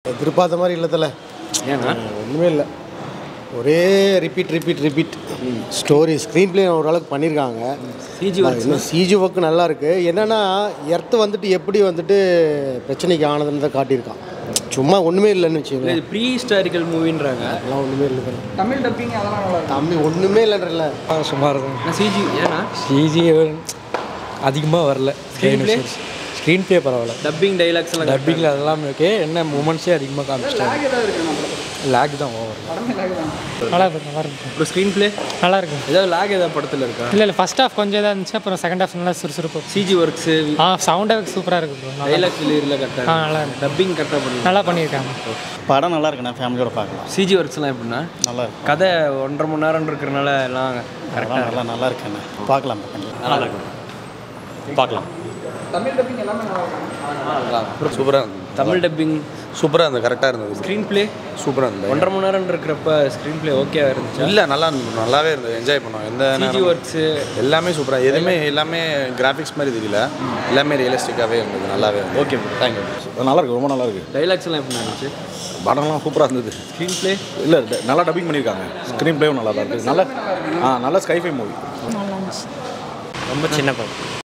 எதிர்பார்த்த மாதிரி இல்லை தல ஏன்னா ஒன்றுமே இல்லை ஒரே repeat repeat repeat story screenplay ஓரளவுக்கு பண்ணியிருக்காங்க சிஜி ஒர்க்ஸ் இன்னும் சிஜி ஒர்க் நல்லா இருக்கு என்னன்னா எர்த்து வந்துட்டு எப்படி வந்துட்டு பிரச்சனைக்கு ஆனதுன்னு தான் காட்டியிருக்கான் சும்மா ஒன்றுமே இல்லைன்னு வச்சுக்கோங்க இது ப்ரீ ஹிஸ்டாரிக்கல் மூவின்றாங்க அதெல்லாம் ஒன்றுமே இல்லை தல. தமிழ் டப்பிங் அதெல்லாம் நல்லா இருக்கும் தம்பி ஒன்றுமே இல்லைன்றல சுமார் தான் நான் சிஜி ஏன்னா சிஜி அதிகமாக வரல Screenplay? ஸ்க்ரீன் ப்ளே பரவாயில்ல டப்பிங் டைலாக்ஸ் எல்லாம் டப்பிங்கில் அதெல்லாம் ஓகே என்ன மூமெண்ட்ஸே அதிகமாக காமிச்சிட்டாங்க lag ஏதாவது இருக்கு நம்ம லேக் தான் ஓவர் படமே lag தான் நல்லா இருக்கும் நல்லா இருக்கும் அப்புறம் ஸ்க்ரீன் ப்ளே நல்லா இருக்கும் ஏதாவது லாக் ஏதாவது படத்தில் இருக்கா இல்லை இல்லை ஃபர்ஸ்ட் ஹாஃப் கொஞ்சம் இதாக இருந்துச்சு அப்புறம் செகண்ட் ஹாஃப் நல்லா சுறுசுறுப்பு சிஜி ஒர்க்ஸு ஆ சவுண்ட் எஃபெக்ட் சூப்பராக இருக்கு ப்ரோ நல்லா டைலாக்ஸ் டெலிவரியில் ஆ கரெக்டாக நல்லா இருக்கு டப்பிங் கரெக்டாக பண்ணி நல்லா பண்ணியிருக்காங்க படம் நல்லா இருக்குண்ணா ஃபேமிலியோட பார்க்கலாம் சிஜி ஒர்க்ஸ்லாம் எப்படின்னா நல்லா இருக்கு கதை ஒன்றரை மணி நேரம் இருக்கிறனால எல்லாம் படம் நல்லா நல்லா இருக்குண்ணா பார்க்கலாம் நல்லா இருக்கும் பார்க்கலாம் தமிழ் டப்பிங் எல்லாமே நல்லா இருக்கும் சூப்பராக இருந்தது தமிழ் டப்பிங் சூப்பராக இருந்தது கரெக்டாக இருந்தது ஸ்க்ரீன் ப்ளே சூப்பராக இருந்தது ஒன்றரை மணி நேரம் இருக்கிறப்ப ஸ்க்ரீன் ப்ளே ஓகேவா இருந்துச்சு இல்லை நல்லா இருந்தது நல்லாவே இருந்தது என்ஜாய் பண்ணோம் எந்த சிஜி நேரமும் ஒர்க்ஸு எல்லாமே சூப்பராக எதுவுமே எல்லாமே கிராஃபிக்ஸ் மாதிரி தெரியல எல்லாமே ரியலிஸ்டிக்காகவே இருந்தது நல்லாவே இருந்தது ஓகே தேங்க்யூ நல்லா இருக்கு ரொம்ப நல்லா இருக்கு டைலாக்ஸ் எல்லாம் எப்படி இருந்துச்சு படம்லாம் சூப்பராக இருந்தது ஸ்க்ரீன் ப்ளே இல்லை நல்லா டப்பிங் பண்ணியிருக்காங்க ஸ்க்ரீன் ப்ளேவும் நல்லா தான் இருக்குது நல்ல ஆ நல்ல ஸ்கைஃபை மூவி ரொம்ப சின்ன படம்